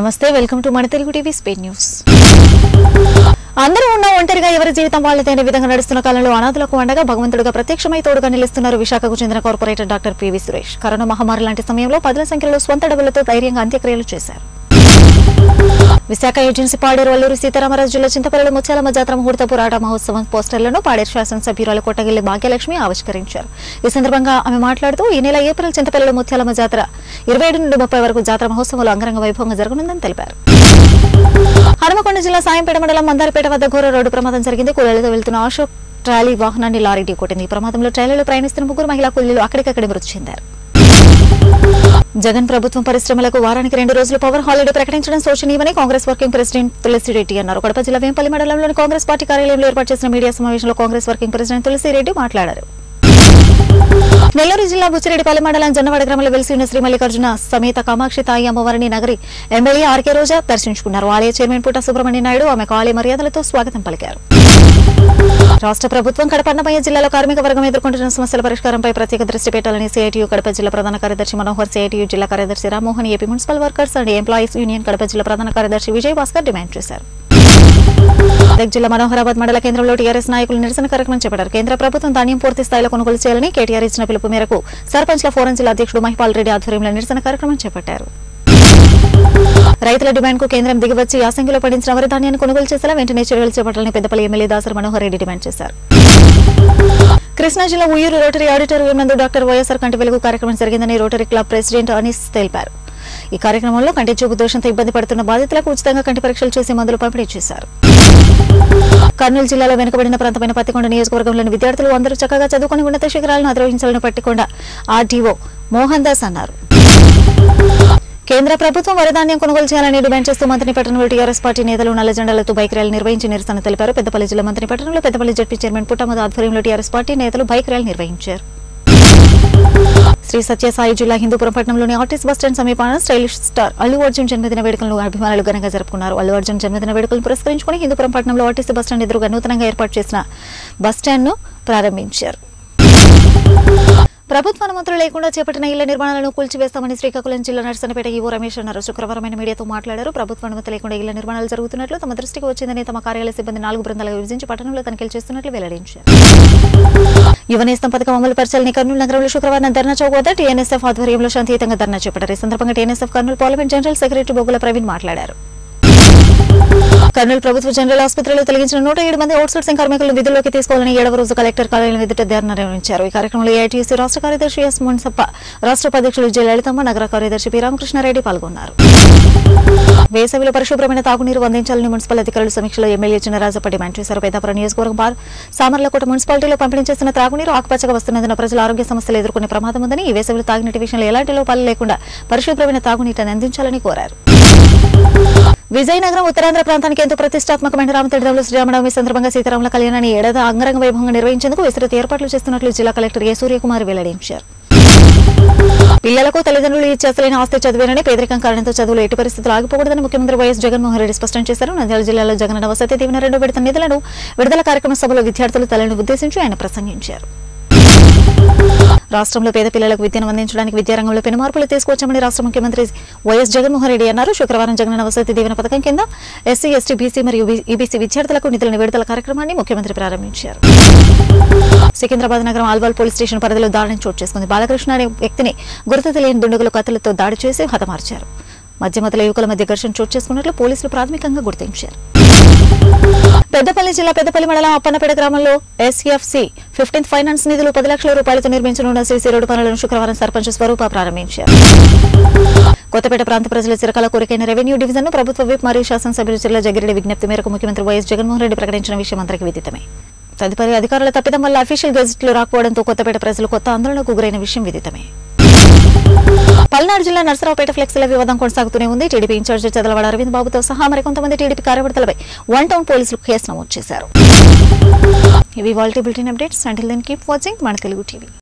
నమస్తే welcome to మన Telugu TV Spain news అందరూ ఉన్న ఒంటరిగా ఎవరి జీవితం వాళ్ళదైన విధంగా నడుస్తున్న కాలంలో అనాథులకు అండగా భగవంతుడుగా ప్రత్యక్షమై తోడుగా నిలుస్తున్నారు విశాఖకు చెందిన corporator doctor P V Suresh corona మహమ్మారి లాంటి సమయంలో పదుల సంఖ్యలో స్వంత డబ్బులతో ధైర్యంగా అంత్యక్రియలు చేశారు విశాఖ ఏజెన్సీ పాడేరు అల్లూరు సీతారామరాజు జిల్లా చింతపల్లిలో ముత్యాలమ్మ జాతర ముహూర్త పోరాట మహోత్సవం పోస్టర్లను పాడేరు శాసనసభ్యురాలు కొట్టగిల్లి భాగ్యలక్ష్మి ఆవిష్కరించారు ఈ సందర్భంగా ఆమె మాట్లాడుతూ ఈ నెల ఏప్రిల్ చింతపల్లిలో ముత్యాలమ్మ జాతర ఇరవై ఏడు నుండి ముప్పై వరకు జాతర మహోత్సవాలు అంగరంగ వైభవంగా జరగనుందని తెలిపారు హనుమకొండ జిల్లా సాయంపేట మండలం మందారపేట వద్ద ఘోర రోడ్డు ప్రమాదం జరిగింది కూలీలతో వెళ్తున్న అశోక్ ట్రాలీ వాహనాన్ని లారీ ఢీకొట్టింది ఈ ప్రమాదంలో ట్రైలర్లో ప్రయాణిస్తున్న ముగ్గురు మహిళా కూలీలు అక్కడికక్కడే మృతి చెందారు జగన్ ప్రభుత్వం పరిశ్రమలకు వారానికి రెండు రోజులు పవర్ హాలిడే ప్రకటించడం శోచనీయమని కాంగ్రెస్ వర్కింగ్ ప్రెసిడెంట్ తులసిరెడ్డి అన్నారు కడప జిల్లా వేంపల్లి మండలంలోని కాంగ్రెస్ పార్టీ కార్యాలయంలో ఏర్పాటు చేసిన మీడియా సమావేశంలో కాంగ్రెస్ వర్కింగ్ ప్రెసిడెంట్ తులసిరెడ్డి మాట్లాడారు నెల్లూరు జిల్లా బుచ్చిరెడ్డిపల్లి మండలం జొన్నవాడ గ్రామంలో వెలిసి ఉన్న శ్రీ మల్లికార్జున సమేత కామాక్షి తాయి అమ్మవారిని నగరి ఎమ్మెల్యే ఆర్కే రోజా దర్శించుకున్నారు ఆలయ చైర్మన్ పుట్ట సుబ్రహ్మణ్య నాయుడు ఆమెకు ఆలయ మర్యాదలతో స్వాగతం పలికారు రాష్ట్ర ప్రభుత్వం కడప అన్నమయ్య జిల్లాలో కార్మిక వర్గం ఎదుర్కొంటున్న సమస్యల పరిష్కారంపై ప్రత్యేక దృష్టి పెట్టాలని సిఐటియు కడప జిల్లా ప్రధాన కార్యదర్శి మనోహర్ సిఐటియు జిల్లా కార్యదర్శి Rammohan AP municipal workers and employees union Kadapa జిల్లా ప్రధాన కార్యదర్శి విజయ్ భాస్కర్ డిమాండ్ చేశారు మెదక్ జిల్లా మనోహరాబాద్ మండల కేంద్రంలో టీఆర్ఎస్ నాయకులు నిరసన కార్యక్రమం చేపట్టారు కేంద్ర ప్రభుత్వం ధాన్యం పూర్తి స్థాయిలో కొనుగోలు చేయాలని కేటీఆర్ ఇచ్చిన పిలుపు మేరకు సర్పంచ్ల ఫోరం జిల్లా అధ్యక్షుడు మహిపాల్ రెడ్డి ఆధ్వర్యంలో నిరసన కార్యక్రమం చేపట్టారు రైతుల డిమాండ్ కు కేంద్రం దిగివచ్చి యాసంగిలో పండించిన వరి ధాన్యాన్ని కొనుగోలు చేసేలా వెంటనే చర్యలు చేపట్టాలని పెద్దపల్లి ఎమ్మెల్యే దాసరి మనోహర్ రెడ్డి డిమాండ్ చేశారు కృష్ణా జిల్లా ఉయ్యూరు రోటరీ ఆడిటోరియం నందు డాక్టర్ వైఎస్ఆర్ కంటి వెలుగు కార్యక్రమం జరిగిందని రోటరీ క్లబ్ ప్రెసిడెంట్ అనీస్ తెలిపారు ఈ కార్యక్రమంలో కంటి చూపు దోషంతో ఇబ్బంది పడుతున్న బాధితులకు ఉచితంగా కంటి పరీక్షలు చేసి మందులు పంపిణీ చేశారు కర్నూలు జిల్లాలో వెనుకబడిన ప్రాంతమైన పత్తికొండ నియోజకవర్గంలోని విద్యార్థులు అందరూ చక్కగా చదువుకుని ఉన్నత శిఖరాలను అధిరోహించాలని పట్టికొండ ఆర్డీఓ మోహన్ దాస్ అన్నారు కేంద్ర ప్రభుత్వం వరధాన్యం కొనుగోలు చేయాలని డిమాండ్ చేస్తూ మంత్రి పట్టణంలో టీఆర్ఎస్ పార్టీ నేతలు నల్ల జెండాలతో బైక్ ర్యాలీ నిర్వహించి నిరసన తెలిపారు పెద్దపల్లి జిల్లా మంత్రి పట్టణంలో పెద్దపల్లి జడ్పీ చైర్మన్ పుట్టమద ఆధ్వర్యంలో టీఆర్ఎస్ పార్టీ నేతలు బైక్ ర్యాలీ నిర్వహించారు శ్రీ సత్యసాయి జిల్లా హిందూపురం పట్టణంలోని ఆర్టిస్ట్ బస్టాండ్ సమీపాన స్టైలిష్ స్టార్ అల్లు అర్జున్ జన్మదిన వేడుకలను అభిమానులు ఘనంగా జరుపుకున్నారు అల్లు అర్జున్ జన్మదిన వేడుకలను పురస్కరించుకుని హిందూపురం పట్టణంలో ఆర్టిస్ట్ బస్టాండ్ ఎదురుగా నూతనంగా ఏర్పాటు చేసిన బస్టాండ్ ను ప్రారంభించారు ప్రభుత్వ అనుమతులు లేకుండా చేపట్టిన ఇళ్ల నిర్మాణాలను కూల్చివేస్తామని శ్రీకాకుళం జిల్లా నర్సనపేట ఈవో రమేష్ అన్నారు శుక్రవారం ఆయన మీడియాతో మాట్లాడారు ప్రభుత్వ అనుమతి లేకుండా ఇళ్ల నిర్మాణాలు జరుగుతున్నట్లు తమ దృష్టికి వచ్చిందని తమ కార్యాలయ సిబ్బంది నాలుగు బృందాలుగా విభజించి పట్టణంలో తనిఖీలు చేస్తున్నట్లు వెల్లడించారు యువనేస్తం పథకం అమలు పరిచాలని కర్నూలు నగరంలో శుక్రవారం ధర్నా చౌక్ వద్ద టీఎన్ఎస్ఎఫ్ ఆధ్వర్యంలో శాంతియుతంగా ధర్నా చేపట్టారు ఈ సందర్భంగా TNSF Kurnool parliament general secretary Boggula Praveen మాట్లాడారు కర్నూలు ప్రభుత్వ జనరల్ ఆసుపత్రిలో తొలగించిన నూట ఏడు మంది అవుట్సోర్సింగ్ కార్మికులను విధుల్లోకి తీసుకోవాలని ఏడవ రోజు కలెక్టర్ కార్యాలయం ఎదుట ధర్నా నిర్వహించారు ఈ కార్యక్రమంలో ఏఐటీసీ రాష్ట్ర కార్యదర్శి ఎస్ మున్సప్ప రాష్ట్ర ఉపాధ్యక్షులు జె లలితమ్మ నగర కార్యదర్శి పి రామకృష్ణారెడ్డి పాల్గొన్నారు వేసవిలో పరిశుభ్రమైన తాగునీరు అందించాలని మున్సిపల్ అధికారులు సమీక్షలో ఎమ్మెల్యే చిన్నరాజప్ప డిమాండ్ చేశారు పేదాపురం నియోజకవర్గం బార్ సామర్లకోట మున్సిపాలిటీలో పంపిణీ చేస్తున్న త్రాగునీరు ఆకుపచ్చగా వస్తున్నందున ప్రజలు ఆరోగ్య సమస్యలు ఎదుర్కొనే ప్రమాదం ఉందని ఈ వేసవిలో తాగినటి విషయంలో ఎలాంటి లోపాలు లేకుండా పరిశుభ్రమైన తాగునీటిని అందించాలని కోరారు విజయనగరం ఉత్తరాంధ్ర ప్రాంతానికి ఎంతో ప్రతిష్టాత్మకమైన రామతీర్థంలో శ్రీరామనవమి సందర్భంగా సీతారాముల కళ్యాణాన్ని ఏడాది అంగరంగ వైభవంగా నిర్వహించేందుకు విస్తృత ఏర్పాట్లు చేస్తున్నట్లు జిల్లా కలెక్టర్ ఏ సూర్యకుమార్ వెల్లడించారు పిల్లలకు తల్లిదండ్రులు ఇచ్చే అసలైన ఆస్తి చదివేనని పేదరికం కారణంతో చదువులు ఎట్టి పరిస్థితులు ఆగిపోకూడదని ముఖ్యమంత్రి వైఎస్ జగన్మోహన్ రెడ్డి స్పష్టం చేశారు నంద్యాల జిల్లాలో జగన్ వసతి దీవెన రెండో విడత నిధులను విడుదల కార్యక్రమ సభలో విద్యార్థులు తల్లిని ఉద్దేశించి ఆయన ప్రసంగించారు రాష్ట్రంలో పేద పిల్లలకు విద్యను అందించడానికి విద్యారంగంలో పెను మార్పులు తీసుకొచ్చామని రాష్ట్ర ముఖ్యమంత్రి వైఎస్ జగన్మోహన్ రెడ్డి అన్నారు శుక్రవారం జగనన్న వసతి దీవెన పథకం కింద ఎస్సీ ఎస్టీ బీసీ మరియు ఈబీసీ విద్యార్థులకు నిధులను విడుదల కార్యక్రమాన్ని ముఖ్యమంత్రి ప్రారంభించారు సికింద్రాబాద్ నగరం ఆల్వాల్ పోలీస్ స్టేషన్ పరిధిలో దాడిని చోటు చేసుకుంది బాలకృష్ణ అనే వ్యక్తిని గుర్తు తెలియని దుండగులు కత్తులతో దాడి చేసి హతమార్చారు మధ్యమతల యువకుల మధ్య ఘర్షణ చోటు చేసుకున్నట్లు పోలీసులు ప్రాథమికంగా గుర్తించారు పెద్దపల్లి జిల్లా పెద్దపల్లి మండలం అప్పన్నపేట గ్రామంలో ఎస్ఎఫ్సి ఫిఫ్టీన్త్ ఫైనాన్స్ నిధులు పది లక్షల రూపాయలతో నిర్మించనున్న శ్రీశ్రీ రోడ్డు పనులను శుక్రవారం సర్పంచ్ స్వరూప ప్రారంభించారు కొత్తపేట ప్రాంత ప్రజల చిరకాల కోరికైన రెవెన్యూ డివిజన్ ను ప్రభుత్వ విప్ మరియు శాసనసభ్యులు జిల్లా జగిరెడ్డి విజ్ఞప్తి మేరకు ముఖ్యమంత్రి వైఎస్ జగన్మోహన్ రెడ్డి ప్రకటించిన విషయం అందరికీ విదితమే తదుపరి అధికారుల తప్పిదం వల్ల అఫీషియల్ గెజెట్లు రాకపోవడంతో కొత్తపేట ప్రజలు కొత్త ఆందోళనకు గురైన విషయం విదితమే పల్నాడు జిల్లా నర్సరావుపేట ఫ్లెక్సీల వివాదం కొనసాగుతూనే ఉంది టీడీపీ ఇన్ఛార్జి చదలవాడ అరవింద్ బాబుతో సహా మరికొంతమంది టీడీపీ కార్యకర్తలపై వన్ టౌన్ పోలీసులు కేసు నమోదు చేశారు ఇవి వాల్టీ bulletin updates until then keep watching మన తెలుగు టీవీ